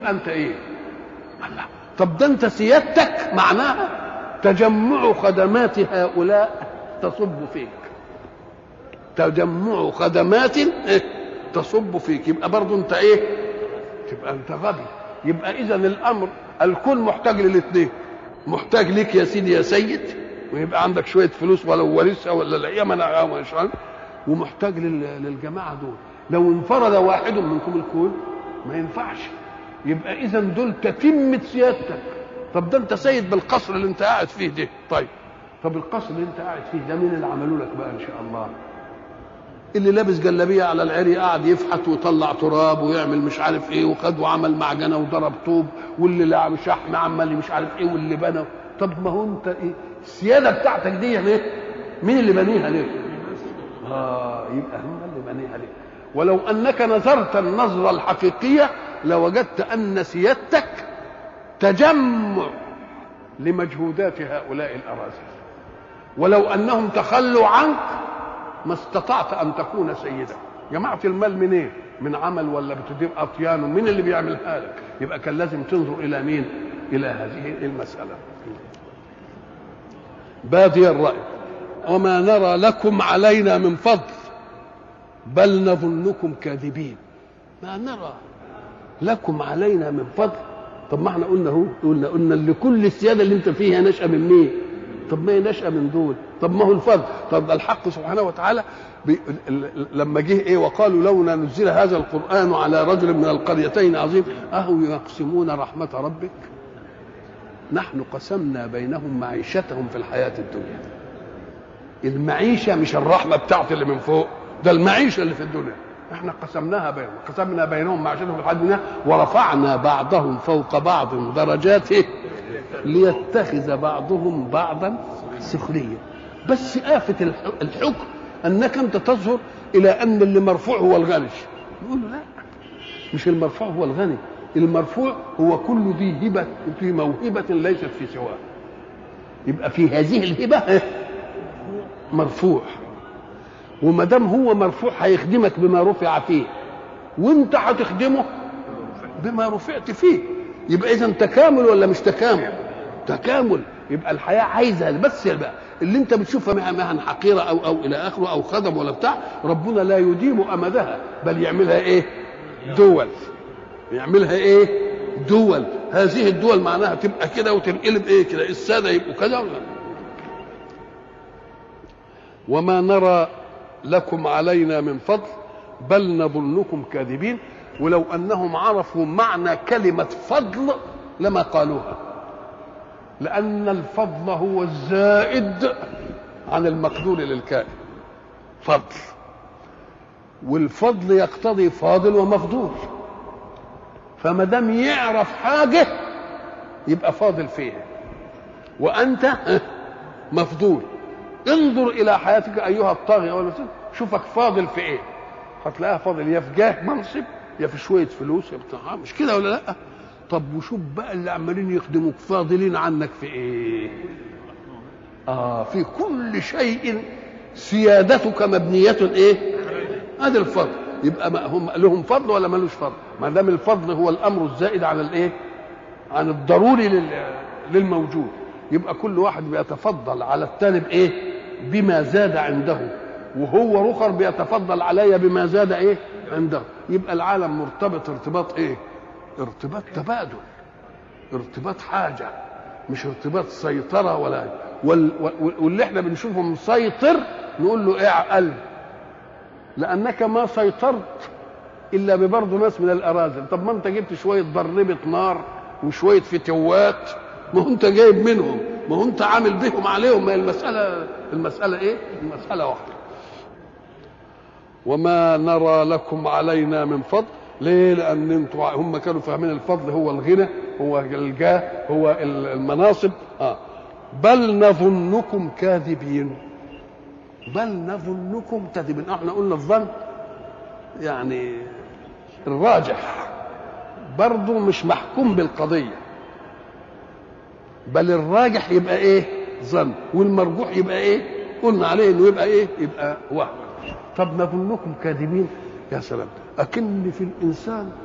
انت ايه الله طب ده انت سيادتك معناها تجمع خدمات هؤلاء تصب فيك تجمع خدمات إيه؟ تصب فيك يبقى برضه انت ايه تبقى انت غبي يبقى اذا الامر الكل محتاج للاثنين محتاج ليك يا سيدي يا سيد ويبقى عندك شويه فلوس ولو ورثها ولا اليمن او مش عارف ومحتاج لل- للجماعه دول لو انفرد واحد منكم الكون ما ينفعش يبقى اذا دول تتمه سيادتك طب ده انت سيد بالقصر اللي انت قاعد فيه ده طيب طب القصر اللي انت قاعد فيه ده مين اللي عملوا لك بقى ان شاء الله اللي لابس جلابيه على العري قاعد يفحت ويطلع تراب ويعمل مش عارف ايه وخد وعمل معجنه وضرب طوب واللي لعب شحم عمل مش عارف ايه واللي بنى طب ما هو انت ايه السياده بتاعتك دي ليه؟ مين اللي بنيها ليه؟ اه يبقى هم اللي بنيها ليه؟ ولو انك نظرت النظره الحقيقيه لوجدت ان سيادتك تجمع لمجهودات هؤلاء الاراذل ولو انهم تخلوا عنك ما استطعت ان تكون سيدا جماعه المال منين إيه؟ من عمل ولا بتدير اطيان مين اللي بيعملها لك يبقى كان لازم تنظر الى مين الى هذه المساله بادي الراي وما نرى لكم علينا من فضل بل نظنكم كاذبين ما نرى لكم علينا من فضل طب ما احنا قلنا اهو قلنا قلنا اللي كل السياده اللي انت فيها نشأة من مين؟ طب ما هي نشأة من دول طب ما هو الفضل طب ده الحق سبحانه وتعالى بي... ال- ال- لما جه ايه وقالوا لولا نزل هذا القرآن على رجل من القريتين عظيم أهو يقسمون رحمة ربك نحن قسمنا بينهم معيشتهم في الحياة الدنيا المعيشة مش الرحمة بتاعت اللي من فوق ده المعيشة اللي في الدنيا احنا قسمناها بينهم قسمنا بينهم معيشتهم في الحياة الدنيا ورفعنا بعضهم فوق بعض درجات إيه؟ ليتخذ بعضهم بعضا سخريا بس آفة الح- الحكم أنك أنت تظهر إلى أن اللي مرفوع هو الغني نقول له لا مش المرفوع هو الغني المرفوع هو كل ذي هبة في موهبة ليست في سواه يبقى في هذه الهبة مرفوع وما دام هو مرفوع هيخدمك بما رفع فيه وانت هتخدمه بما رفعت فيه يبقى اذا تكامل ولا مش تكامل تكامل يبقى الحياه عايزه هذا. بس بقى اللي انت بتشوفها مهن مهن حقيره او او الى اخره او خدم ولا بتاع ربنا لا يديم امدها بل يعملها ايه دول يعملها ايه دول هذه الدول معناها تبقى كده وتنقلب ايه كده الساده يبقوا كذا ولا وما نرى لكم علينا من فضل بل نظنكم كاذبين ولو انهم عرفوا معنى كلمه فضل لما قالوها لان الفضل هو الزائد عن المقدور للكائن فضل والفضل يقتضي فاضل ومفضول فما دام يعرف حاجه يبقى فاضل فيها وانت مفضول انظر الى حياتك ايها الطاغيه ولا شوفك فاضل في ايه هتلاقيها فاضل يا في جاه منصب يا في شويه فلوس يا بتاع مش كده ولا لا طب وشوف بقى اللي عمالين يخدموك فاضلين عنك في ايه اه في كل شيء سيادتك مبنيه ايه هذا الفضل يبقى ما هم لهم فضل ولا ملوش فضل ما دام الفضل هو الامر الزائد عن الايه عن الضروري لل- للموجود يبقى كل واحد بيتفضل على الثاني بايه بما زاد عنده وهو رخر بيتفضل علي بما زاد ايه عنده يبقى العالم مرتبط ارتباط ايه ارتباط تبادل ارتباط حاجه مش ارتباط سيطره ولا وال وال- واللي احنا بنشوفه مسيطر نقول له ايه عقل لانك ما سيطرت الا ببرضه ناس من الاراذل طب ما انت جبت شويه ضربه نار وشويه فتوات ما هو انت جايب منهم ما هو انت عامل بهم عليهم ما هي المساله المساله ايه المساله واحده وما نرى لكم علينا من فضل ليه لان انتوا هم كانوا فاهمين الفضل هو الغنى هو الجاه هو المناصب آه. بل نظنكم كاذبين بل نظنكم كاذبين احنا قلنا الظن يعني الراجح برضه مش محكوم بالقضيه بل الراجح يبقى ايه ظن والمرجوح يبقى ايه قلنا عليه انه يبقى ايه يبقى وهم طب نظنكم كاذبين يا سلام اكن في الانسان